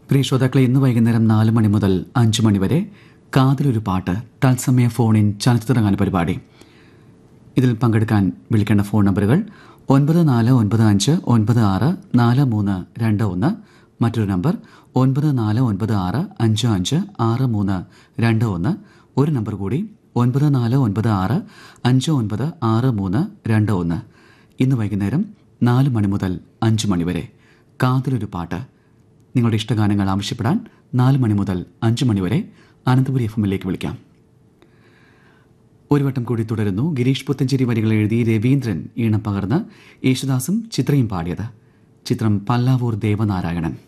പ്രിയ ശ്രോതാക്കളെ ഇന്ന് വൈകുന്നേരം നാല് മണി മുതൽ അഞ്ച് മണി വരെ കാതിലൊരു പാട്ട് തത്സമയ ഫോണിൻ ചലച്ചിത്രഗാന പരിപാടി ഇതിൽ പങ്കെടുക്കാൻ വിളിക്കേണ്ട ഫോൺ നമ്പറുകൾ ഒൻപത് നാല് ഒൻപത് അഞ്ച് ഒൻപത് ആറ് നാല് മൂന്ന് രണ്ട് ഒന്ന് മറ്റൊരു നമ്പർ ഒൻപത് നാല് ഒൻപത് ആറ് അഞ്ച് അഞ്ച് ആറ് മൂന്ന് രണ്ട് ഒന്ന് ഒരു നമ്പർ കൂടി ഒൻപത് നാല് ഒൻപത് ആറ് അഞ്ച് ഒൻപത് ആറ് മൂന്ന് രണ്ട് ഒന്ന് ഇന്ന് വൈകുന്നേരം നാല് മണി മുതൽ അഞ്ച് മണി വരെ കാതിലൊരു പാട്ട് നിങ്ങളുടെ ഇഷ്ടഗാനങ്ങൾ ആവശ്യപ്പെടാൻ നാല് മണി മുതൽ അഞ്ച് മണി വരെ അനന്തപുരി എഫ് എമ്മിലേക്ക് വിളിക്കാം ഒരു വട്ടം കൂടി തുടരുന്നു ഗിരീഷ് പുത്തഞ്ചേരി വരികൾ എഴുതി രവീന്ദ്രൻ ഈണം പകർന്ന് യേശുദാസും ചിത്രയും പാടിയത് ചിത്രം പല്ലാവൂർ ദേവനാരായണൻ